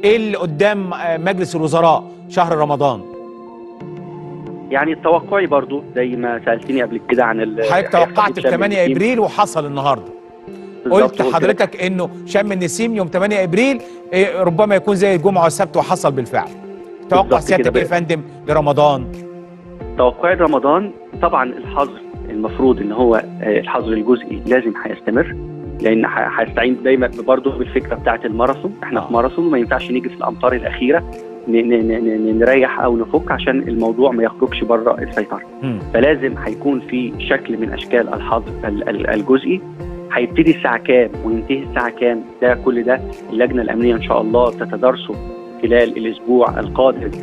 ايه اللي قدام آه، مجلس الوزراء شهر رمضان يعني توقعي برضو زي ما سالتني قبل كده عن ال- حضرتك توقعت في شم 8 النسيم. ابريل وحصل النهارده بالظبط، قلت كده. حضرتك انه شم النسيم يوم 8 ابريل إيه، ربما يكون زي الجمعه والسبت وحصل بالفعل توقع بالظبط سيادتك كده ايه يا فندم لرمضان توقعي رمضان طبعا الحظر المفروض ان هو آه، الحظر الجزئي لازم هيستمر لان ح- هيستعين دايما برضه بالفكره بتاعه الماراثون احنا آه. في ماراثون وما ينفعش نيجي في الامطار الاخيره ن- ن- ن- ن- نريح او نفك عشان الموضوع ما يخرجش بره السيطره مم. فلازم هيكون في شكل من اشكال الحظر ال- ال- الجزئي هيبتدي الساعه كام وينتهي الساعه كام ده كل ده اللجنه الامنيه ان شاء الله تتدارسه خلال الاسبوع القادم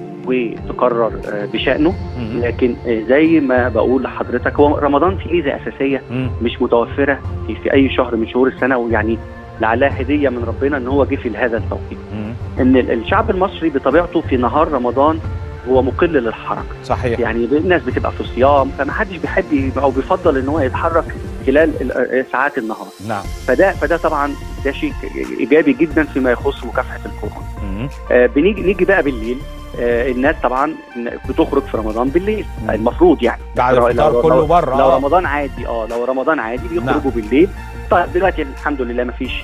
وتقرر آه، بشانه مم. لكن آه، زي ما بقول لحضرتك هو رمضان فيه ميزه اساسيه مم. مش متوفره في, في اي شهر من شهور السنه ويعني لعلها هديه من ربنا ان هو جه في هذا التوقيت مم. ان ال- الشعب المصري بطبيعته في نهار رمضان هو مقل للحركه صحيح يعني الناس بتبقى في صيام فما حدش بيحب يبقى- او بيفضل ان هو يتحرك خلال ال- آه، ساعات النهار نعم فده فده طبعا ده شيء ايجابي جدا فيما يخص مكافحه الكورونا مم. آه، بنيجي نيجي بقى بالليل آه، الناس طبعا بتخرج في رمضان بالليل مم. المفروض يعني بعد لو- الفطار لو- كله لو- بره لو آه. رمضان عادي اه لو رمضان عادي بيخرجوا بالليل طيب دلوقتي الحمد لله ما فيش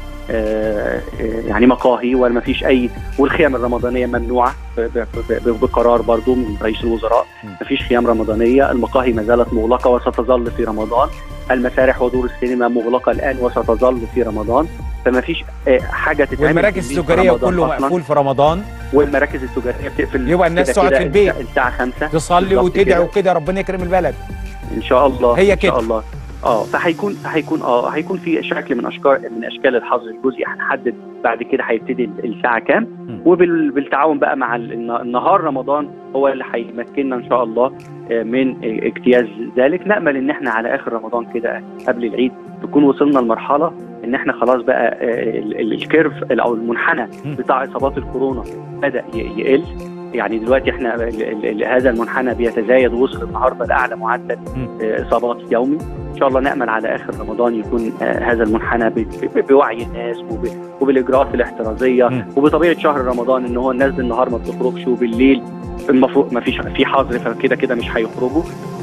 آه آه، يعني مقاهي ولا ما فيش اي والخيام الرمضانيه ممنوعه ب- ب- ب- بقرار برضو من رئيس الوزراء م. ما فيش خيام رمضانيه المقاهي ما زالت مغلقه وستظل في رمضان المسارح ودور السينما مغلقه الان وستظل في رمضان فما فيش آه، حاجه تتعمل والمراكز بالليل في التجاريه رمضان كله أصلاً. مقفول في رمضان والمراكز التجاريه بتقفل يبقى الناس كده تقعد كده في البيت. الساعة- الساعه 5 تصلي بالظبط وتدعي كده. وكده ربنا يكرم البلد ان شاء الله هي ان كده. شاء الله اه فهيكون هيكون اه هيكون في شكل من اشكال من اشكال الحظر الجزئي هنحدد بعد كده هيبتدي الساعه كام وبالتعاون بقى مع ال- الن- النهار رمضان هو اللي هيمكننا ان شاء الله آه، من آه، اجتياز ذلك نامل ان احنا على اخر رمضان كده قبل العيد نكون وصلنا لمرحله ان احنا خلاص بقى آه، ال- ال- الكيرف او المنحنى م. بتاع اصابات الكورونا بدا ي- يقل يعني دلوقتي احنا ال- ال- ال- هذا المنحنى بيتزايد ووصل النهارده لاعلى معدل م. آه، اصابات يومي ان شاء الله نامل على اخر رمضان يكون آه، هذا المنحنى ب- ب- بوعي الناس وب- وبالاجراءات الاحترازيه م. وبطبيعه شهر رمضان ان هو الناس بالنهار ما بتخرجش وبالليل المفروض ما فيش في حظر فكده كده مش هيخرجوا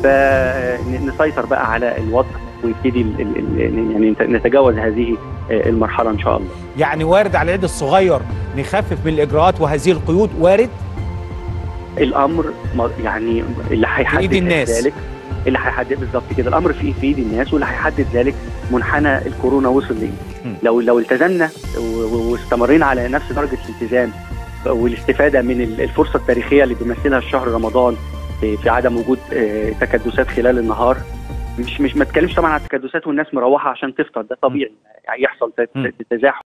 فنسيطر بقى على الوضع ويبتدي ال- ال- ال- يعني نتجاوز هذه آه، المرحله ان شاء الله يعني وارد على العيد الصغير نخفف من الاجراءات وهذه القيود وارد الامر م- يعني اللي هيحدد بإيد الناس. ذلك اللي هيحدد بالظبط كده الامر في في ايد الناس واللي هيحدد ذلك منحنى الكورونا وصل م. لايه لو لو التزمنا و- و- واستمرينا على نفس درجه الالتزام والاستفاده من ال- الفرصه التاريخيه اللي بيمثلها الشهر رمضان في في عدم وجود آه، تكدسات خلال النهار مش مش ما اتكلمش طبعا عن التكدسات والناس مروحه عشان تفطر ده طبيعي يعني يحصل ت- م. تزاحم